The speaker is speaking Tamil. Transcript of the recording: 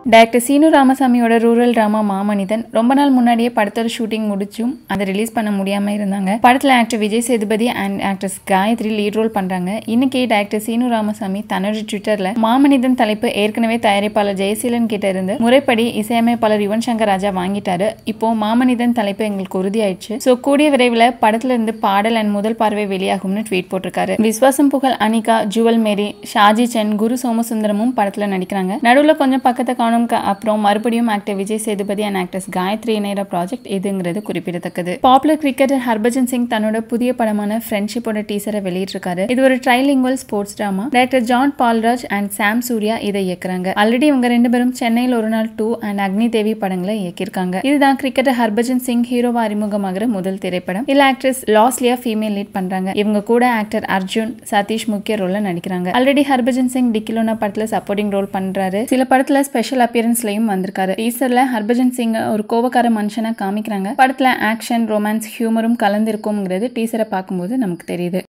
டைரக்டர் சீனு ராமசாமியோட ரூரல் டிராமா மாமனிதன் ரொம்ப நாள் முன்னாடியே படத்தோட ஷூட்டிங் முடிச்சும் அதை ரிலீஸ் பண்ண முடியாம இருந்தாங்க படத்துல actor Vijay Sethupathi and actress Gayathri lead role பண்றாங்க இன்னைக்கு டைரக்டர் சீனு ராமசாமி தன்னோட ட்விட்டர்ல மாமனிதன் தலைப்பு ஏற்கனவே தயாரிப்பாளர் ஜெயசீலன் கிட்ட இருந்து முறைப்படி இசையமைப்பாளர் யுவன் சங்கர் ராஜா வாங்கிட்டாரு இப்போ மாமனிதன் தலைப்பு எங்களுக்கு உறுதியாயிடுச்சு சோ கூடிய விரைவில் படத்துல இருந்து பாடல் அண்ட் முதல் பார்வை வெளியாகும்னு ட்வீட் போட்டிருக்காரு விஸ்வாசம் புகழ் அனிகா ஜுவல் மேரி ஷாஜி சென் குரு சோமசுந்தரமும் படத்துல நடிக்கிறாங்க நடுவுல கொஞ்சம் பக்கத்தை காணும் க- அப்புறம் மறுபடியும் actor Vijay Sethupathi and actress Gayathri இணையற ப்ராஜெக்ட் இதுங்கிறது குறிப்பிடத்தக்கது பாப்புலர் கிரிக்கெட்டர் ஹர்பஜன் சிங் தன்னோட புதிய படமான ஃப்ரெண்ட்ஷிப்போட டீசரை வெளியிட்டிருக்காரு இது ஒரு trilingual sports drama director John Paulraj and Sam Surya இதை இயக்குறாங்க ஆல்ரெடி இவங்க ரெண்டு பேரும் சென்னையில் ஒரு நாள் டூ அண்ட் அக்னி தேவி படங்களை இயக்கியிருக்காங்க இதுதான் கிரிக்கெட்டர் ஹர்பஜன் சிங் ஹீரோவா அறிமுகமாகிற முதல் திரைப்படம் இல்ல ஆக்ட்ரஸ் லாஸ்லியா ஃபீமேல் லீட் பண்றாங்க இவங்க கூட ஆக்டர் அர்ஜுன் சதீஷ் முக்கிய ரோல்ல நடிக்கிறாங்க ஆல்ரெடி ஹர்பஜன் சிங் டிக்கிலோனா படத்துல சப்போர்ட்டிங் ரோல் பண்றாரு சில படத்துல ஸ்பெஷல் அப்பியரன்ஸ்லயும் வந்திருக்காரு டீசர்ல ஹர்பஜன் சிங் ஒரு கோவக்கார மனுஷனா காமிக்கிறாங்க படத்துல ஆக்ஷன் ரொமான்ஸ் ஹியூமரும் கலந்திருக்கும்ங்கிறது டீசரை பார்க்கும்போது நமக்கு தெரியுது